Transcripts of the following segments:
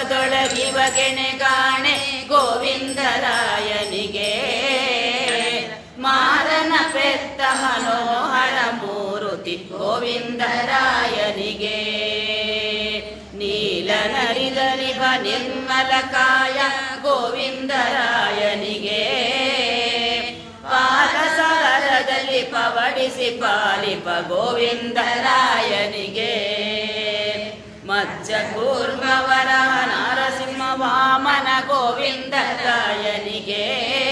ಲೋಕದೊಳಗಿವಗೆಣೆ ಕಾಣೆ ಗೋವಿಂದರಾಯನಿಗೆ ಮಾರನ ಪೆತ್ತ ಮನೋಹರ ಮೂರುತಿ ಗೋವಿಂದರಾಯನಿಗೆ ನೀಲ ನರಿದರಿಭ ನಿರ್ಮಲ ಕಾಯ ಗೋವಿಂದರಾಯನಿಗೆ ಪಾಲಸಾರದಲ್ಲಿ ಪವಡಿಸಿ ಪಾಲಿಪ ಗೋವಿಂದರಾಯನಿಗೆ ಮಚ್ಚ ಕೂರ್ಮವರ ನರಸಿಂಹ ವಾಮನ ಗೋವಿಂದರಾಯನಿಗೆ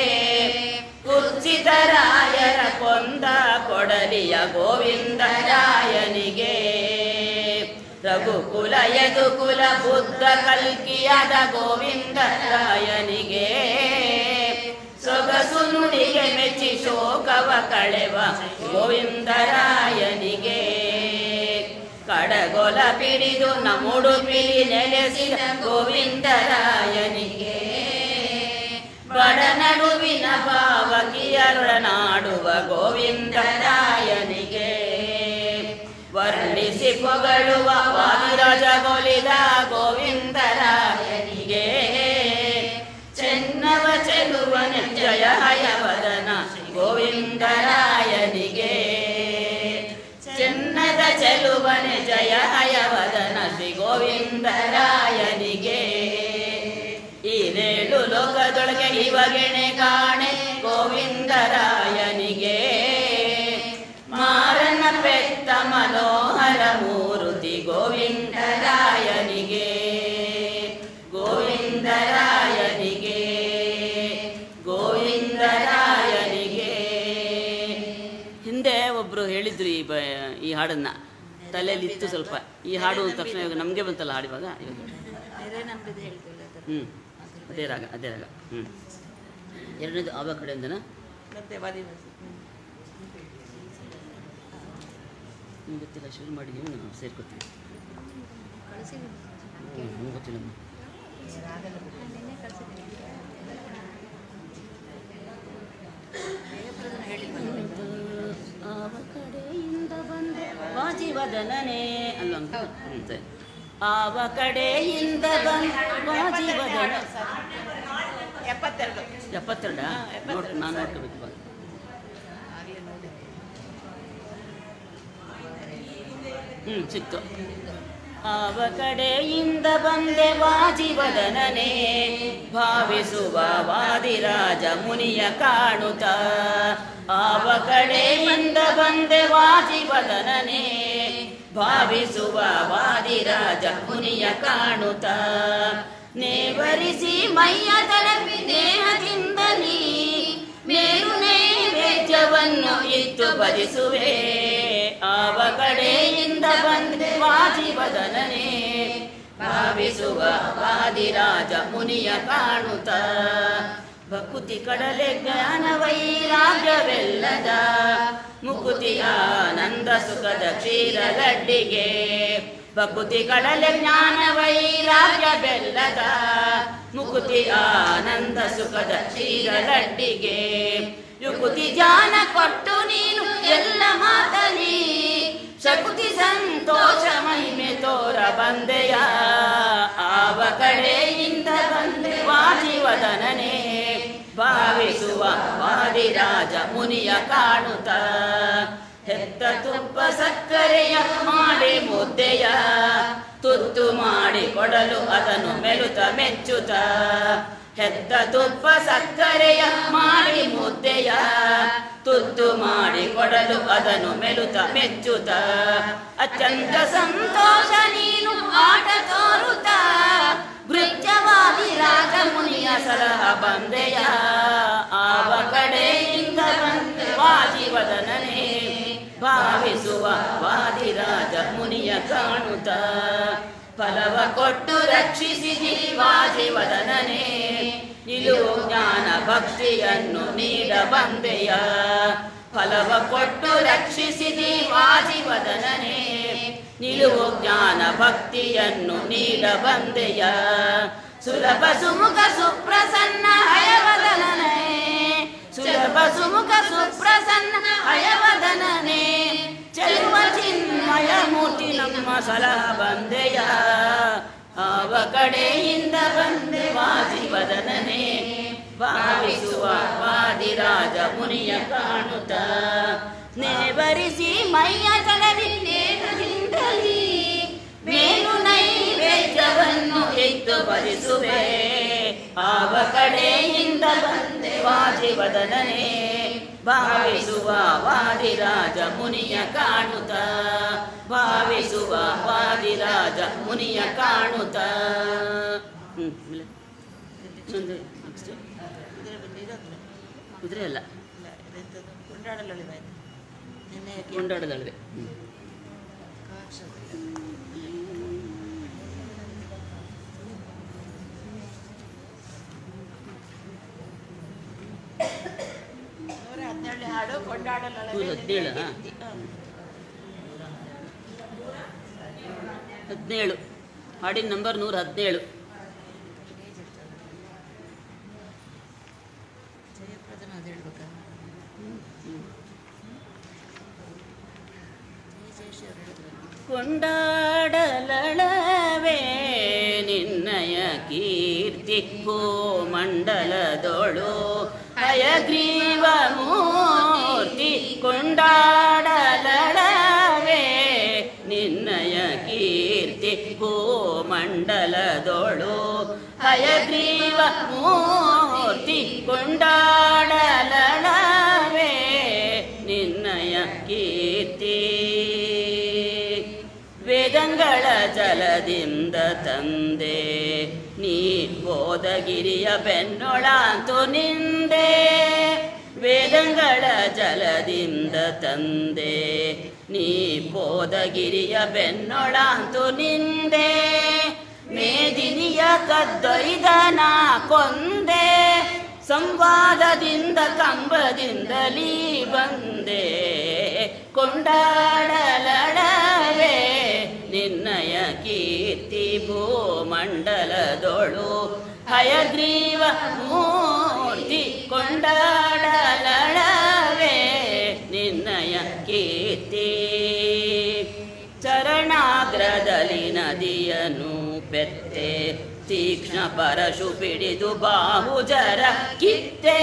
ಕುರ್ಚಿತರಾಯರ ಕೊಂದ ಕೊಡಲಿಯ ಗೋವಿಂದರಾಯನಿಗೆ ರಘುಕುಲ ಯದುಕುಲ ಬುದ್ಧ ಕಲ್ಕಿಯಾದ ಗೋವಿಂದರಾಯನಿಗೆ ಸೊಗಸು ನುಡಿಗೆ ಮೆಚ್ಚಿ ಶೋಕವ ಕಳೆವ ಗೋವಿಂದರಾಯನಿಗೆ ಕಡಗೊಲ ಪಿಡಿದು ನಮ್ಮುಡುಪಿಲಿ ನೆಲೆಸಿದ ಗೋವಿಂದರಾಯನಿಗೆ ಬಡ ನಡುವಿನ ಭಾವಕಿಯರೊಡನಾಡುವ ಗೋವಿಂದರಾಯನಿಗೆ ವರ್ಣಿಸಿ ಪೊಗಳುವ ವಾದಿರಜಗೊಲಿದ ಗೋವಿಂದರಾಯನಿಗೆ ಚೆನ್ನವ ಚೆಲುವನ ಜಯ ಹಯವದನ ಗೋವಿಂದರಾಯನಿಗೆ ಚೆನ್ನದ ಚೆಲುವನ ಜಯ ಹಯವದನ ಶ್ರೀ ಗೋವಿಂದರಾಯನಿಗೆ ಈರೇಳು ಲೋಕದೊಳಗೆ ಇವಗೆಣೆ ಕಾಣೆ ಗೋವಿಂದರಾಯನಿಗೆ ಮಾರನ ಪೆತ್ತ ಮನೋಹರ ಮೂರುತಿ ಗೋವಿಂದರಾಯನಿಗೆ ಗೋವಿಂದರಾಯನಿಗೆ ಗೋವಿಂದರಾಯನಿಗೆ ಹಿಂದೆ ಒಬ್ರು ಹೇಳಿದ್ರು ಈ ಬ ಈ ಹಾಡನ್ನ ತಲೆಯಲ್ಲಿ ಇತ್ತು ಸ್ವಲ್ಪ ಈ ಹಾಡು ಅಂದ ತಕ್ಷಣ ಇವಾಗ ನಮಗೆ ಬಂತಲ್ಲ ಹಾಡು ಇವಾಗ ಇವಾಗ ಬೇರೆ ನಮ್ದು ಹೇಳ್ತೀವಲ್ಲ ಅದರ ಹ್ಞೂ ಅದೇ ರಾಗ ಅದೇ ರಾಗ ಹ್ಞೂ ಎರಡನೇದು ಆವ ಕಡೆಯಿಂದನ ಮತ್ತೆ ವಾದಿವಾಸಿ ನಿಮ್ಗೆ ಗೊತ್ತಿಲ್ಲ ಶುರು ಮಾಡಿದ್ದೀವಿ ನಾವು ಸೇರ್ಕೊತೀವಿ ಕಳಿಸಿದ್ದೀನಿ ಹ್ಞೂ ನಮ್ಗೆ ಗೊತ್ತಿಲ್ಲ ಅಮ್ಮ. ನಿನ್ನೆ ಕಳಿಸಿದ್ದೀನಿ ಜಯಪ್ರದನ ಹೇಳಿದ್ವಲ್ಲ ಆವ ಕಡೆಯಿಂದ ಬಂದೆ ವಾಜಿವದನನೇ ಅಲ್ವಾ ಅಂಕ? ಹ್ಞೂ ಸರಿ ಆವ ಕಡೆಯಿಂದ ಬಂದ ವಾಜಿವದನ ಎಪ್ಪತ್ತೆರಡು ಎಪ್ಪತ್ತೆರಡ ನೋಡ್ ನಾನು ನೋಡ್ಕೋಬೇಕು ಇವಾಗ ಹ್ಞೂ ಸಿಕ್ತು ಆವ ಕಡೆಯಿಂದ ಬಂದೆ ವಾಜಿವದನನೇ ಭಾವಿಸುವ ವಾದಿರಾಜ ಮುನಿಯ ಕಾಣುತ್ತ ಆವ ಕಡೆಯಿಂದ ಬಂದೆ ವಾಜಿವದನನೇ ಭಾವಿಸುವ ವಾದಿರಾಜ ಮುನಿಯ ಕಾಣುತ್ತ ನೇವರಿಸಿ ಮೈಯ ತಲಪಿ ನೇಹದಿಂದಲೀ ಮೇರು ನೈವೇದ್ಯವನ್ನು ಇತ್ತು ಭಜಿಸುವೆ ಆವ ಕಡೆಯಿಂದ ಬಂದೆ ವಾಜಿವದನನೇ ಭಾವಿಸುವ ವಾದಿರಾಜ ಮುನಿಯ ಕಾಣುತ್ತ ಭಕುತಿ ಕಡಲೆ ಜ್ಞಾನ ವೈರಾಗ್ಯವೆಲ್ಲದ ಮುಕುತಿ ಆನಂದ ಸುಖದ ಕ್ಷೀರ ಲಡ್ಡಿಗೆ ಭಕುತಿ ಕಡಲೆ ಜ್ಞಾನ ವೈರಾಗ್ಯ ಬೆಲ್ಲದ ಮುಕುತಿ ಆನಂದ ಸುಖದ ಕ್ಷೀರ ಲಡ್ಡಿಗೆ ಯುಕುತಿ ಜಾನ ಕೊಟ್ಟು ನೀನು ಎಲ್ಲ ಮಾತಲಿ ಶಕುತಿ ಸಂತೋಷ ಮಹಿಮೆ ತೋರ ಬಂದೆಯ ಆವ ಕಡೆಯಿಂದ ಬಂದೆ ವಾಜಿವದನನೇ ಭಾವಿಸುವ ವಾದಿರಾಜ ಮುನಿಯ ಕಾಣುತ್ತ ಹೆತ್ತ ತುಪ್ಪ ಸಕ್ಕರೆಯ ಮಾಡಿ ಮುದ್ದೆಯ ತುತ್ತು ಮಾಡಿ ಕೊಡಲು ಅದನ್ನು ಮೆಲುತ ಮೆಚ್ಚುತ್ತ ಹೆತ್ತ ತುಪ್ಪ ಸಕ್ಕರೆಯ ಮಾಡಿ ಮುದ್ದೆಯ ತುತ್ತು ಮಾಡಿ ಕೊಡಲು ಅದನ್ನು ಮೆಲುತ ಮೆಚ್ಚುತ್ತ ಅತ್ಯಂತ ಸಂತೋಷ ನೀನು ಆಟ ತೋರುತ್ತ ಭೃತ್ಯವಾದಿ ರಾಜ ಮುನಿಯ ಸಲಹ ಬಂದೆಯ ಆವ ಕಡೆಯಿಂದ ಬಂದೆ ವಾಜಿವದನನೇ ಭಾವಿಸುವ ವಾದಿರಾಜ ಮುನಿಯ ಕಾಣುತ್ತ ಫಲವ ಕೊಟ್ಟು ರಕ್ಷಿಸಿದಿ ವಾಜಿವದನನೇ ನಿಲುವು ಜ್ಞಾನ ಭಕ್ತಿಯನ್ನು ನೀಡ ಬಂದೆಯ ಫಲವ ಕೊಟ್ಟು ರಕ್ಷಿಸಿದಿ ವಾಜಿವದನನೇ ನಿಲುವು ಜ್ಞಾನ ಭಕ್ತಿಯನ್ನು ನೀಡ ಬಂದೆಯ ಸುಲಭ ಸುಮುಖ ಸುಪ್ರಸನ್ನ ಹಯವದನನೇ ಸುಲಭ ಸುಮುಖ ಸುಪ್ರಸನ್ನ ಹಯವದನನೇ ಚೆಲುವ ಚಿನ್ಮಯ ಮೂರ್ತಿ ನಮ್ಮ ಸಲಹ ಬಂದೆಯ ಆವ ಕಡೆಯಿಂದ ಬಂದೆ ವಾಜಿವದನನೇ ಭಾವಿಸುವ ವಾದಿರಾಜ ಮುನಿಯ ಕಾಣುತ್ತ ನೇವರಿಸಿ ಮೈಯ ತಲವಿನ್ನೇನದಿಂದಲೀ ಮೇಲು ನೈವೇದ್ಯವನ್ನು ಎತ್ತು ಭರಿಸುವೆ ಆವ ಕಡೆಯಿಂದ ಬಂದೆ ವಾಜಿವದನನೇ ಭಾವಿಸುವ ವಾದಿರಾಜ ಮುನಿಯ ಕಾಣುತ್ತ ಭಾವಿಸುವ ವಾದಿರಾಜ ಮುನಿಯ ಕಾಣುತ್ತ ಹ್ಮ್, ಆಮೇಲೆ? ಮುಂದೆ next. ಕುದುರೆ ಬಂದಿರೋದ್ರ ಕುದುರೆ ಅಲ್ಲ ಇಲ್ಲ ಇದೆಂಥದ್ದು ಕೊಂಡಾಡಲಲ್ಲಿ ಬಾಯ್ತು ನಿನ್ನೆ ಯಾಕೆ ಕೊಂಡಾಡದಲ್ವೇ ನೂರ ಹದಿನೇಳನೇ ಹಾಡು ಕೊಂಡಾಡಲಲ್ಲಿ ನೂರ ಹದಿನೇಳು, ಹಾ? ಹದಿನೇಳು ಹಾಡಿನ ನಂಬರ್ ನೂರ ಹದಿನೇಳು ಜಯಪ್ರದನ ಅದು ಹೇಳ್ಬೇಕಾ ಜಯ ಜಯಶ್ರೀ ಅವ್ರು ಹೇಳಿದ್ರಲ್ಲ ಕೊಂಡಾಡಲಳವೇ ನಿನ್ನಯ ಕೀರ್ತಿ ಮಂಡಲದೊಳು ಹಯಗ್ರೀವ ಮೂರ್ತಿ ಕೊಂಡಾಡಲಳವೇ ನಿನ್ನಯ ಕೀರ್ತಿ ಮಂಡಲದೊಳು ಹಯಗ್ರೀವ ಮೂರ್ತಿ ಕೊಂಡಾಡಲಳವೇ ನಿನ್ನಯ ಕೀರ್ತಿ ವೇದಂಗಳ ಜಲದಿಂದ ತಂದೆ ನೀ ಬೋಧಗಿರಿಯ ಬೆನ್ನೊಳಾಂತು ನಿಂದೆ ವೇದಂಗಳ ಜಲದಿಂದ ತಂದೆ ನೀ ಬೋಧಗಿರಿಯ ಬೆನ್ನೊಳಾಂತು ನಿಂದೆ ಮೇದಿನಿಯ ಕದ್ದೊಯ್ದನ ಕೊಂದೆ ಸಂವಾದದಿಂದ ಕಂಬದಿಂದಲೀ ಬಂದೆ ಕೊಂಡಾಡಲಡವೇ ನಿನ್ನಯ ಕೀರ್ತಿ ಭೂಮಂಡಲದೊಳು ಹಯಗ್ರೀವ ಮೂರ್ತಿ ಕೊಂಡಾಡಲಡವೇ ನಿನ್ನಯ ಕೀರ್ತಿ ಚರಣಾಗ್ರದಲ್ಲಿ ನದಿಯನ್ನು ಪೆತ್ತೆ ತೀಕ್ಷ್ಣ ಪರಶು ಪಿಡಿದು ಬಾಹುಜರ ಕಿತ್ತೆ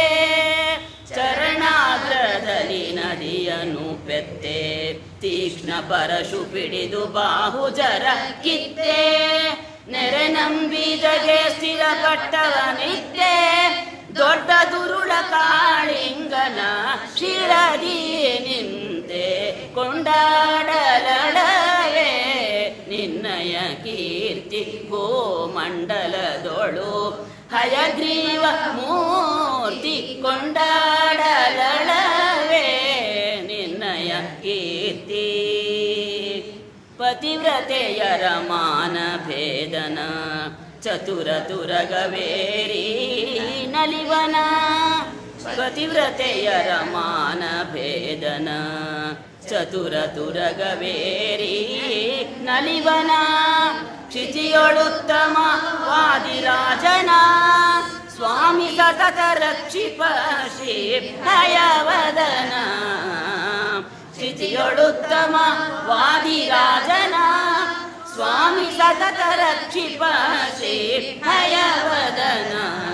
ಚರಣಾಗ್ರದಲ್ಲಿ ನದಿಯನ್ನು ಪೆತ್ತೆ ತೀಕ್ಷ್ಣ ಪರಶು ಪಿಡಿದು ಬಾಹುಜರ ಕಿತ್ತೆ ನೆರೆ ನಂಬಿದಗೆ ಸ್ಥಿರ ಕಟ್ಟವನಿತ್ತೆ ದೊಡ್ಡ ದುರುಳ ಕಾಳಿಂಗನ ಶಿರದಿ ನಿಂತೆ ಕೊಂಡಾಡಲಡವೇ ನಿನ್ನಯ ಕೀರ್ತಿ ಗೋಮಂಡಲದೊಳು ಹಯಗ್ರೀವ ಮೂರ್ತಿ ಕೊಂಡಾಡಲಳವೇ ನಿನ್ನಯ ಕೀರ್ತಿ ಪತಿವ್ರತೆಯರ ಮಾನ ಭೇದನ ಚತುರ ತುರಗವೇರಿ ನಲಿವನ ಪತಿವ್ರತೆಯರ ಮಾನ ಭೇದನ ಚತುರ ತುರಗವೇರಿ ನಲಿವನ ಕ್ಷಿತಿಯೊಳುತ್ತಮ ವಾದಿರಾಜನ ಸ್ವಾಮಿ ಸತತ ರಕ್ಷಿಪ ಶ್ರೀ ಭಯವದನ ಕ್ಷಿತಿಯೊಳುತ್ತಮ ವಾದಿರಾಜನ ಸ್ವಾಮಿ ಸತತ ರಕ್ಷಿಪ ಶ್ರೀ ಭಯವದನ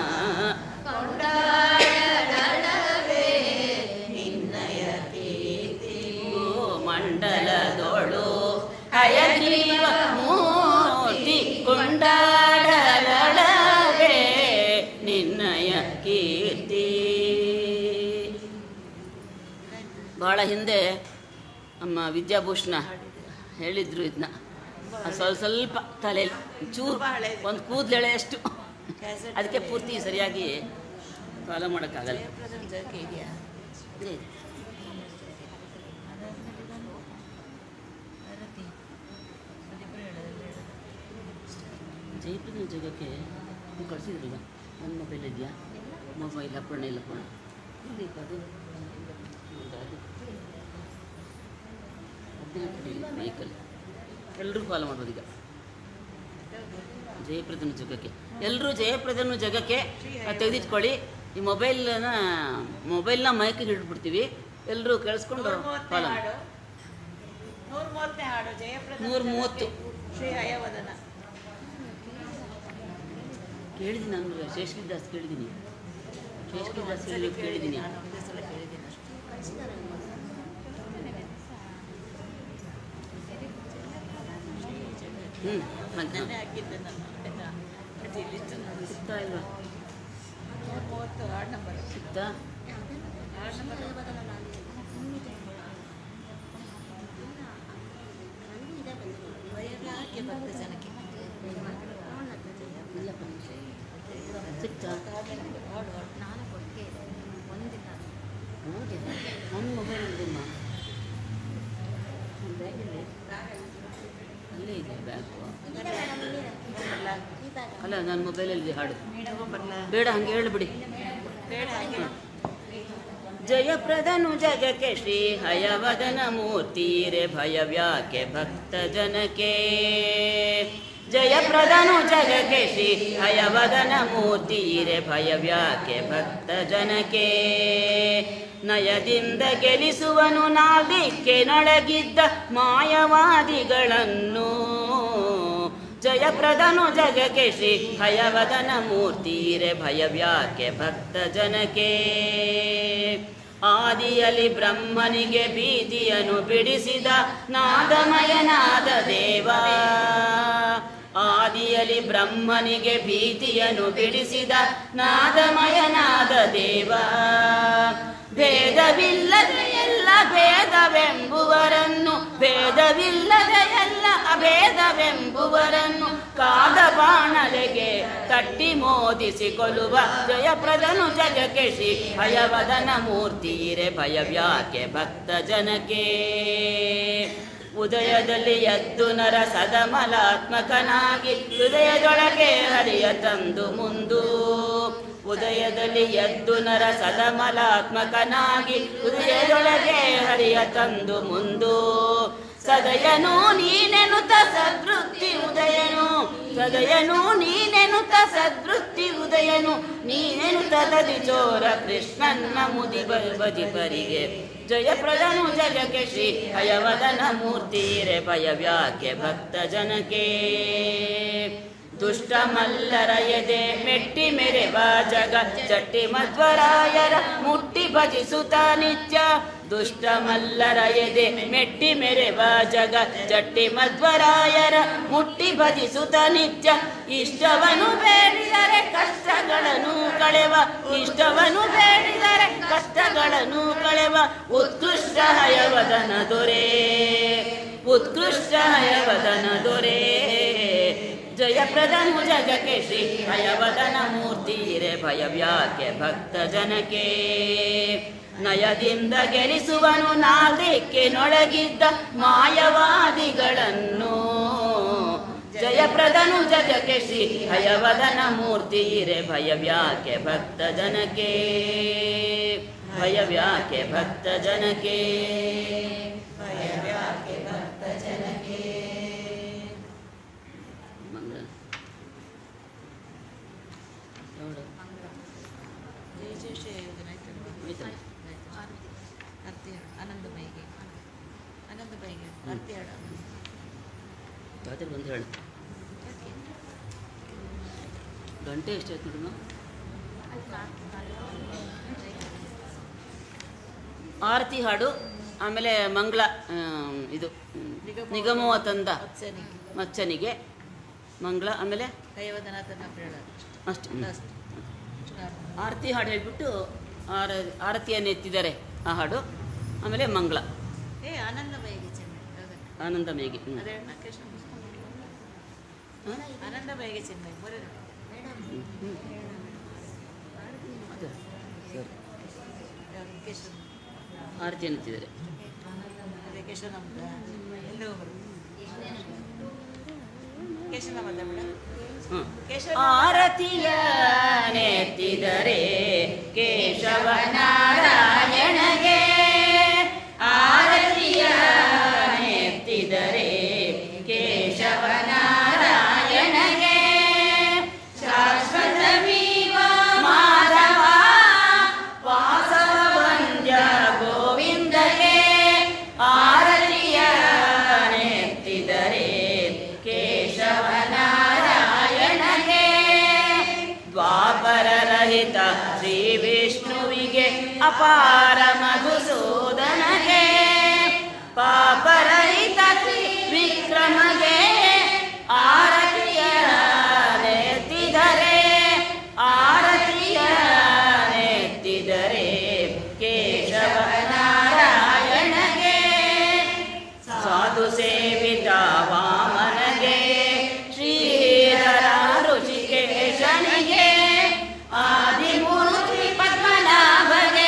ಮಂಡಲದೊಳು ಹಯಗ್ರೀವ ಮೂರ್ತಿ ಕೊಂಡಾಡಲಡವೇ ನಿನ್ನಯ ಕೀರ್ತಿ ಬಹಳ ಹಿಂದೆ ನಮ್ಮ ವಿದ್ಯಾಭೂಷಣ ಹೇಳಿದ್ರು ಇದನ್ನ ಸ್ವಲ್ಪ ಸ್ವಲ್ಪ ತಲೆಯಲ್ಲಿ ಚೂರು ತುಂಬಾ ಹಳೇದು. ಒಂದು ಕೂದಲೆಳೆ ಅಷ್ಟು ಕ್ಯಾಸೆಟ್ ಅದಕ್ಕೆ ಪೂರ್ತಿ ಸರಿಯಾಗಿ ಫಾಲೋ ಮಾಡೋಕ್ಕಾಗಲ್ಲ ಜಯಪ್ರದನ ಜಗಕ್ಕೆ ಇದೆಯಾ ಇದೆ ಇದೆ. ಅದಾದ್ಮೇಲೆ ಇದೊಂದು ಭಾರತಿ ಅದಿಬ್ಬರು ಹೇಳೋದು ಜೈಪುರ ಜಾಗಕ್ಕೆ ನೀವು ಕಳಿಸಿದ್ರಲ್ಲ ನನ್ನ ಮೊಬೈಲ್ ಇದೆಯಾ ಮೊಬೈಲ್ ಅಪ್ಪಣ್ಣ ಇಲ್ಲ ಅಪ್ಪಣ್ಣ ಇದೀಪ ಅದು ಹೌದಾ ಅದು ವೆಹಿಕಲ್ ಎಲ್ಲರೂ ಫಾಲೋ ಮಾಡ್ಬೋದು ಈಗ ಜಯಪ್ರದನ ಜಗಕ್ಕೆ ಎಲ್ಲರೂ ಜಯಪ್ರದನ ಜಗಕ್ಕೆ ಅದ್ ತೆಗೆದಿಟ್ಕೊಳ್ಳಿ ಈ ಮೊಬೈಲ್ನ ಮೊಬೈಲ್ನ ಮೈಕಿಗೆ ಹಿಡ್ಬಿಡ್ತೀವಿ ಎಲ್ಲರೂ ಕೇಳಿಸ್ಕೊಂಡು ನೂರ ಮೂವತ್ತನೇ ಫಾಲೋ ಹಾಡು ನೂರ ಮೂವತ್ತನೇ ಹಾಡು ಜಯಪ್ರದ ನೂರ ಮೂವತ್ತು. ಶ್ರೀ ಹಯವದನ ಕೇಳಿದ್ದೀನಿ ನಾನು ಶೇಷಗಿರಿ ದಾಸ್ ಕೇಳಿದ್ದೀನಿ ಶೇಷಗಿರಿ ದಾಸ್ ಒಂದ್ಸಲಿ ಹೇಳಿರೋದು ಕೇಳಿದ್ದೀನಿ ನಾನು ಒಂದೇ ಸಲ ಕೇಳಿದ್ದೀನಿ ಅಷ್ಟೇ ಹ್ಞೂ ಹಾಗೆ ನೆನ್ನೆ ಹಾಕಿದ್ದೆ ನಾನು ಅದನ್ನ ಬಟ್ ಇಲ್ಲಿತ್ತು ನೋಡಿ ಸಿಗ್ತಾ ಇಲ್ವಾ ಮೂವತ್ತು ಆರು ನಂಬರ್ ಸಿಗ್ತಾ ಆರು ನಂಬರ್ ವೈರ್ಲ ಹಾಕಿ ಭಕ್ತ ಜನಕ್ಕೆ ಇಲ್ಲಪ್ಪ ಸಿಗ್ತಾ ಹಾಡು ಹಾಡು ನಾನು ಕೊಟ್ಟಿಗೆ ಒಂದಿಲ್ಲ ಹೌದು ನನ್ನ ಮೊಬೈಲ್ ಇದೆಮ್ಮ ನನ್ನ ಬ್ಯಾಗಲ್ಲಿ ಅಲ್ಲೇ ಇದೆ ಬ್ಯಾಗು ಅಲ್ಲ ನನ್ನ ಮೊಬೈಲಲ್ಲಿ ಹಾಡು ತಗೊಂಬರ್ಲಾ ಬೇಡ ಹಂಗೆ ಹೇಳಿಬಿಡಿ ಬೇಡ ಹಾಗೆ ಜಯಪ್ರದನು ಜಗಕ್ಕೆ ಶ್ರೀ ಹಯವದನ ಮೂರ್ತಿರೆ ಭಯವ್ಯಾಕೆ ಭಕ್ತ ಜನಕ್ಕೆ ಜಯಪ್ರದನು ಜಗಕ್ಕೆ ಶ್ರೀ ಹಯವದನ ಮೂರ್ತಿರೆ ಭಯವ್ಯಾಕೆ ಭಕ್ತ ಜನಕ್ಕೆ ನಯದಿಂದ ಗೆಲಿಸುವನು ನಾಲ್ದಿಕ್ಕೆ ನೊಳಗಿದ್ದ ಮಾಯವಾದಿಗಳನ್ನು ಜಯಪ್ರದನು ಜಗಕ್ಕೆ ಶ್ರೀ ಹಯವದನ ಮೂರ್ತಿರೆ ಭಯವ್ಯಾಕೆ ಭಕ್ತ ಜನಕ್ಕೆ ಆದಿಯಲ್ಲಿ ಬ್ರಹ್ಮನಿಗೆ ಭೀತಿಯನ್ನು ಬಿಡಿಸಿದ ನಾದಮಯನಾದ ದೇವ ಆದಿಯಲ್ಲಿ ಬ್ರಹ್ಮನಿಗೆ ಭೀತಿಯನ್ನು ಬಿಡಿಸಿದ ನಾದಮಯನಾದ ದೇವ ಭೇದವಿಲ್ಲದ ಎಲ್ಲ ಭೇದವೆಂಬುವರನ್ನು ಭೇದವಿಲ್ಲದ ಎಲ್ಲ ಅಭೇದವೆಂಬುವರನ್ನು ಕಾದ ಬಾಣಲೆಗೆ ತಟ್ಟಿ ಮೋದಿಸಿಕೊಳ್ಳುವ ಜಯಪ್ರದನು ಜಗಕ್ಕೆ ಶ್ರೀ ಭಯವದನ ಮೂರ್ತಿರೆ ಭಯವ್ಯಾಕೆ ಭಕ್ತ ಜನಕ್ಕೆ ಉದಯದಲ್ಲಿ ಎದ್ದು ನರ ಸದಮಲಾತ್ಮಕನಾಗಿ ಹೃದಯದೊಳಗೆ ಹರಿಯ ತಂದು ಮುಂದು ಉದಯದಲ್ಲಿ ಎದ್ದು ನರ ಸದಮಲಾತ್ಮಕನಾಗಿ ಹೃದಯದೊಳಗೆ ಹರಿಯ ತಂದು ಮುಂದು ಸದಯನು ನೀನೆನುತ ಸದೃತ್ತಿ ಉದಯನು ಸದಯನು ನೀನೆನುತ ಸದೃತ್ತಿ ಉದಯನು ನೀನೆನುತ ತದಿ ಚೋರ ಕೃಷ್ಣನ್ನ ಮುದಿ ಬಜಿಪರಿಗೆ ಜಯಪ್ರದನು ಜಗಕ್ಕೆ ಶ್ರೀ ಹಯವದನ ಮೂರ್ತಿರೆ ಭಯವ್ಯಾಕೆ ಭಕ್ತ ಜನಕ್ಕೆ ದುಷ್ಟ ಮಲ್ಲರ ಎದೆ ಮೆಟ್ಟಿ ಮೆರೆವ ಜಗ ಚಟ್ಟಿ ಮಧ್ವರಾಯರ ಮುಟ್ಟಿ ಭಜಿಸುತ್ತ ನಿತ್ಯ ದುಷ್ಟ ಮಲ್ಲರ ಎದೆ ಮೆಟ್ಟಿ ಮೆರೆವ ಜಗ ಚಟ್ಟಿ ಮಧ್ವರಾಯರ ಮುಟ್ಟಿ ಭಜಿಸುತ್ತ ನಿತ್ಯ ಇಷ್ಟವನು ಬೇಡಿದರೆ ಕಷ್ಟಗಳನ್ನು ಕಳೆವ ಇಷ್ಟವನು ಬೇಡಿದರೆ ಕಷ್ಟಗಳನ್ನು ಕಳೆವ ಉತ್ಕೃಷ್ಟ ಹಯವದನ ದೊರೆ ಉತ್ಕೃಷ್ಟ ಹಯವದನ ದೊರೆ ಜಯಪ್ರದನು ಜಗಕ್ಕೆ ಶ್ರೀ ಹಯವದನ ಮೂರ್ತಿರೆ ಭಯವ್ಯಾಕೆ ಭಕ್ತ ಜನಕ್ಕೆ ನಯದಿಂದ ಗೆಲಿಸುವನು ನಾಲ್ದಿಕ್ಕೆ ನೊಳಗಿದ್ದ ಮಾಯವಾದಿಗಳನ್ನು ಜಯಪ್ರದನು ಜಗಕ್ಕೆ ಶ್ರೀ ಹಯವದನ ಮೂರ್ತಿರೆ ಭಯವ್ಯಾಕೆ ಭಕ್ತ ಜನಕ್ಕೆ ಭಯವ್ಯಾಕೆ ಭಕ್ತ ಜನಕ್ಕೆ ಮಂಗಳ ನೋಡು ಜಯ ಜಯ ಶ್ರೀ ಯೋಜನೆ ಆಯ್ತಲ್ವಾ ಆಯ್ತಲ್ಲ. ಆಯ್ತು. ಆರತಿ ಹಾಡು ಆನಂದಮಯಿಗೆ ಆನಂದಮಯಿಗೆ ಆರತಿ ಹಾಡು ರಾತ್ರಿ ಬಂದು ಹೇಳು ಗಂಟೆ ಎಷ್ಟಾಯ್ತು ನೋಡಮ್ಮ ಆರತಿ ಹಾಡು ಆಮೇಲೆ ಮಂಗಳ ಆಮ್, ಇದು ಹ್ಮ್, ನಿಗಮವ ತಂದ ಮತ್ಸ್ಯನಿಗೆ ಮಚ್ಚನಿಗೆ ಮಂಗಳ ಆಮೇಲೆ ಕೈವದನಾಥನ ಪ್ರೇಳ ಅಷ್ಟು ಹ್ಮ್. ಲಾಸ್ಟ್ ಆರತಿ ಹಾಡು ಹೇಳ್ಬಿಟ್ಟು ಆರ ಆರತಿಯನ್ನು ಎತ್ತಿದ್ದಾರೆ ಆ ಹಾಡು ಆಮೇಲೆ ಮಂಗಳ ಏ ಆನಂದಮಯಿಗೆ ಚೆನ್ನೈ ಹೌದಾ? ಆನಂದಮೇಗೆ ಹ್ಞೂ ಅದೇ ನಾಗೇಶ್ ಹಾಂ ಆನಂದಮಯಿಗೆ ಚೆನ್ನೈ ಮೂರೇ ಹ್ಞೂ ಹ್ಞೂ ಅದೇ ಸರಿ ಕೇಶವ ಆರತಿಯನ್ನು ಎತ್ತಿದ್ದಾರೆ ಅದೇ ಕೇಶವ ನಮ್ದ ಎಲ್ಲೋ ಕೇಶವ ನಮ್ಮದ ಮೇಡಮ್ ಹ್ಮ್. ಕೇಶವ ಆರತಿಯ ನೆತ್ತಿದರೆ ಕೇಶವ ನಾರಾಯಣಗೆ ಆರತಿಯ ನೆತ್ತಿದರೆ ಕೇಶವ ನಾರಾಯಣಗೆ ಶಾಶ್ವತ ವೀವ ಮಾಧವ ವಾಸವ ವಂದ್ಯ ಗೋವಿಂದಗೆ ಆರತಿಯ ನೆತ್ತಿದರೆ ಕೇಶವ ನಾರಾಯಣಗೆ ಸಹಿತ ಶ್ರೀ ವಿಷ್ಣುವಿಗೆ ಅಪಾರ ಮಧುಸೂದನಗೆ ಪಾಪರಹಿತ ಶ್ರೀ ವಿಕ್ರಮಗೆ ಆರತಿಯ ನೆತ್ತಿದರೆ ಆರತಿಯ ನೆತ್ತಿದರೆ ಕೇಶವ ನಾರಾಯಣಗೆ ಸಾಧು ಸೇವಿತ ವಾಮನಗೆ ಶ್ರೀಧರ ಋಷಿಕೇಶನಿಗೆ ಆದಿಮೂರ್ತಿ ಪದ್ಮನಾಭಗೆ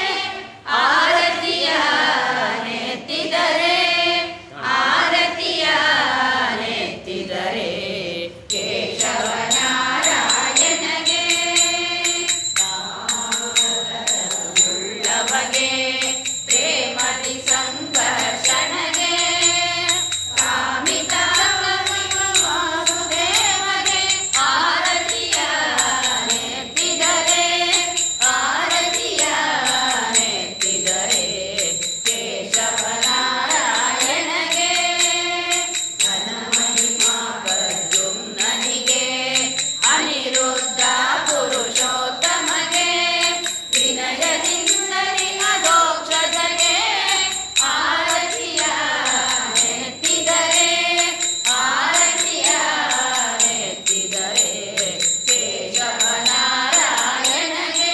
ಆರತಿಯ ನೆತ್ತಿದರೆ ಆರತಿಯ ನೆತ್ತಿದರೆ ಕೇಶವ ನಾರಾಯಣಗೆ ಉಳ್ಳವಗೆ ಪ್ರೇಮದಿ ಸಂಕರ್ಷಣಗೆ ಕಾಮಿತ ವಾಸುದೇವಗೆ ಆರತಿಯ ನೆತ್ತಿದರೆ ಆರತಿಯ ನೆತ್ತಿದರೆ ಕೇಶವ ನಾರಾಯಣಗೆ ಘನಮಹಿಮಾ ಪ್ರದ್ಯುಮ್ನನಿಗೆ ಅನಿರುದ್ಧ ಪುರುಷೋತ್ತಮಗೆ ವಿನಯದಿಂದಲಿ ಅಧೋಕ್ಷಜಗೆ ಆರತಿಯ ನೆತ್ತಿದರೆ ಆರತಿಯ ನೆತ್ತಿದರೆ ಕೇಶವ ನಾರಾಯಣಗೆ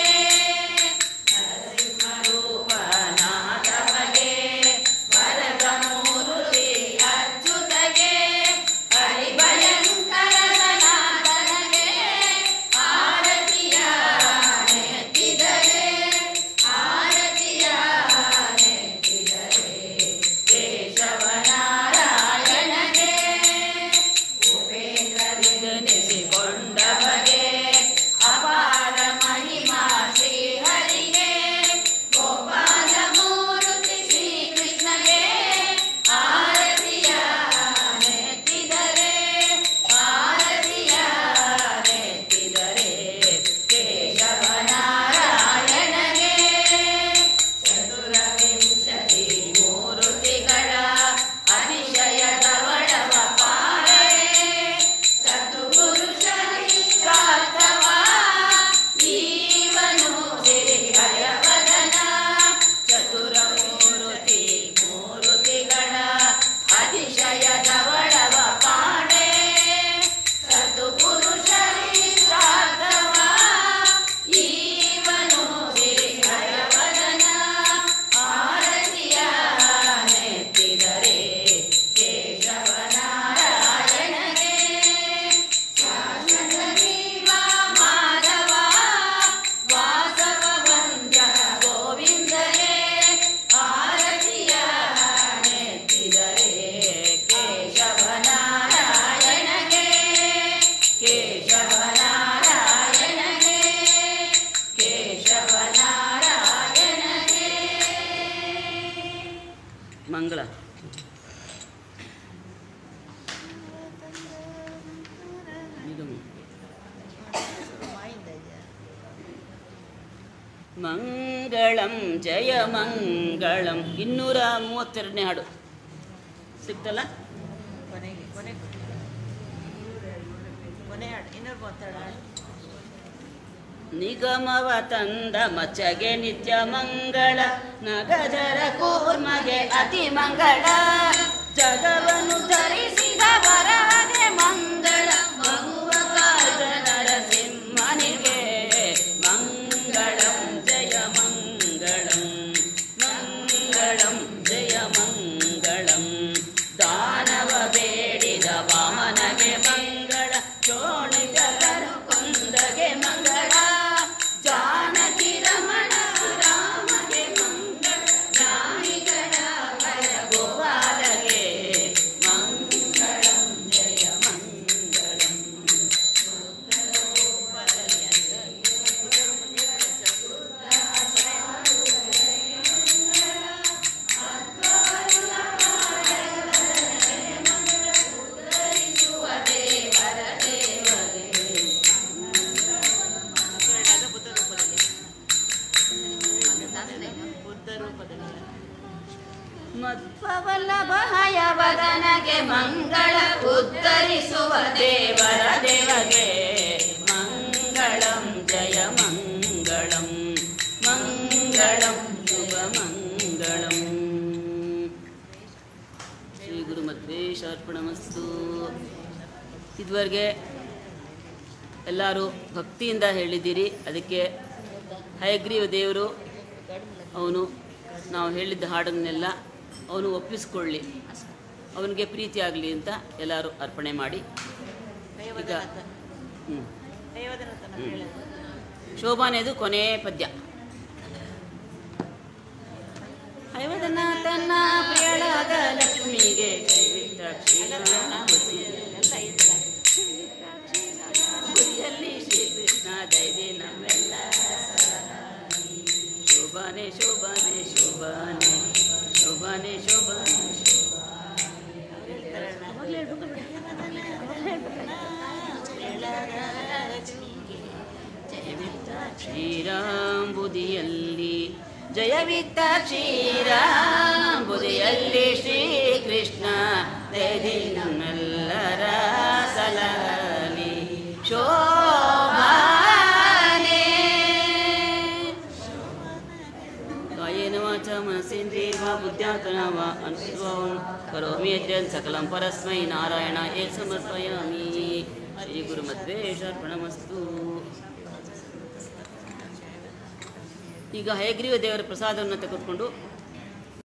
ನರಸಿಂಹರೂಪನಾಥಮಗೆ ವರದಮೂರುತಿ ಅಚ್ಯುತಗೆ ಹರಿಭಯಂಕರ ಸನಾತನಗೆ ಆರತಿಯ ನೆತ್ತಿದರೆ ಆರತಿಯ ನೆತ್ತಿದರೆ ಕೇಶವ ನಾರಾಯಣಗೆ ಉಪೇಂದ್ರನಿಸಿಕೊಂಡ ಬಗೆ ಅಪಾರ ಮಹಿಮಾ ಶ್ರೀಹರಿಗೆ ಗೋಪಾಲ ಮೂರುತಿ ಶ್ರೀಕೃಷ್ಣಗೆ ಆರತಿಯ ನೆತ್ತಿದರೆ ಆರತಿಯ ನೆತ್ತಿದರೆ ಕೇಶವ ನಾರಾಯಣಗೆ ಚತುರವಿಂಶತಿ ಮೂರುತಿಗಳ ಅತಿಶಯ ಧವಳವ ಪಾರೆ ಸದ್ಗುರುಷನಿ ಪ್ರಾರ್ಥವ ಈವನು ಸಿರಿಹಯವದನ ಚತುರ ಮೂರುತಿ ಮೂರುತಿಗಳ ಅತಿಶಯ ಧವಳವ ಪಾಡೆ ಸದ್ಗುರುಷನಿ ಪ್ರಾರ್ಥವ ಈವನು ಸಿರಿಹಯವದನ ಆರತಿಯ ನೆತ್ತಿದರೆ ಕೇಶವ ನಾರಾಯಣಗೆ ಶಾಸನೀವ ಮಾಧವ ವಾಸವ ವಂದ್ಯ ಗೋವಿಂದಗೆ ಆರತಿಯ ನೆತ್ತಿದರೆ ಕೇಶವ ನಾರಾಯಣಗೆ ಕೇಶವ ನಾರಾಯಣಗೆ ಕೇಶವ ನಾರಾಯಣಗೆ ಮಂಗಳ ಇದು ಮಾಯಿಂದ ಇದೆಯಾ ಮಂಗಳಂ ಜಯ ಮಂಗಳಂ ಇನ್ನೂರ ಮೂವತ್ತೆರಡನೇ ಹಾಡು ಸಿಕ್ತಲ್ಲ ಕೊನೆಗೆ ಕೊನೆ ಕೊನೆ ಹಾಡು ಇನ್ನೂರ ಮೂವತ್ತೆರಡು ಹಾಡು ನಿಗಮವ ತಂದ ಮಚ್ಚಗೆ ನಿತ್ಯ ಮಂಗಳ ನಗಜರ ಕೂರ್ಮಗೆ ಅತಿ ಮಂಗಳ ಜಗವನ್ನು ಧರಿಸಿದ ವರಗೆ ಮಂಗಳ ಮಗುವ ಕಾಯ್ದ ನರಸಿಂಹನಿಗೆ ಮಂಗಳಂ ಜಯ ಮಂಗಳಂ ಮಂಗಳಂ ಜಯ ಮಂಗಳಂ ದಾನವ ಬೇಡಿದ ವಾಮನಗೆ ಮಂಗಳ ಚೋಣಿಗರನು ಕೊಂದಗೆ ಮಂಗಳ ಜಾನಕಿ ರಮಣ ರಾಮಗೆ ಮಂಗಳ ಜ್ಞಾನಿಗಳ ಭಯ ಗೋಪಾಲಗೆ ಮಂಗಳಂ ಜಯ ಮಂಗಳಂ ಎರಡಾಗ ಬುದ್ಧ ರೂಪದಲ್ಲಿ ಬುದ್ಧ ರೂಪದಲ್ಲಿ ಮಧ್ವವಲ್ಲಭಯವದನಗೆ ಮಂಗಳ ಉತ್ತರಿಸುವ ದೇವರ ದೇವಗೆ ಮಂಗಳಂ ಜಯ ಮಂಗಳ ಇದುವರೆಗೆ ಎಲ್ಲರೂ ಭಕ್ತಿಯಿಂದ ಹೇಳಿದ್ದೀರಿ ಅದಕ್ಕೆ ಹಯಗ್ರೀವ ದೇವರು ಅವನು ನಾವು ಹೇಳಿದ್ದ ಹಾಡನ್ನೆಲ್ಲ ಅವನು ಒಪ್ಪಿಸ್ಕೊಳ್ಳಿ ಅವನಿಗೆ ಪ್ರೀತಿ ಆಗಲಿ ಅಂತ ಎಲ್ಲರೂ ಅರ್ಪಣೆ ಮಾಡಿ ಈಗ ಹ್ಞೂ ದೈವದನತನ ಹ್ಮ್. ಹೇಳಿದ್ರು ಶೋಭಾನೆದು ಕೊನೆ ಪದ್ಯ ಹೈವದನಾಥನ ಪ್ರಿಯಳಾದ ಲಕ್ಷ್ಮಿಗೆ ಕೈಬಿಟ್ಟ ಕ್ಷೀರಾಂಬುಧಿ. ಎಲ್ಲ ಇಲ್ಲ ಗುರಿಯಲ್ಲಿ ಶ್ರೀಕೃಷ್ಣ ದೈವಿ ನಮ್ಮೆಲ್ಲ ಶೋಭಾನೆ ಶೋಭಾನೆ ಶೋಭಾನೆ ಶೋಭಾನೆ ಶೋಭಾನೆ ಕ್ಷೀರಾಂಬುದಿಯಲ್ಲಿ ಜಯವಿತ್ತ ಕ್ಷೀರಾಂಬುದಿಯಲ್ಲಿ ಶ್ರೀಕೃಷ್ಣ ದೈದಿನಮ್ಮೆಲ್ಲರ ಸಲಹಲಿ ಶೋಭಾನೆ ಕಾಯೇನ ವಾಚ ಮನಸ್ಸೇಂದ್ರಿಯರ್ವಾ ಬುದ್ಧ್ಯಾತ್ಮನ ವಾ ಅನುಸ್ವಾಂ ಕರೋಮಿ ಯದ್ಯನ್ ಸಕಲಂ ಪರಸ್ಮೈ ನಾರಾಯಣ ಏ ಸಮರ್ಪಯಾಮಿ ಶ್ರೀ ಗುರುಮಧ್ವೇಶರ್ಪಣಮಸ್ತು ಈಗ ಹಯಗ್ರೀವ ದೇವರ ಪ್ರಸಾದವನ್ನು ತೆಗೆದುಕೊಂಡು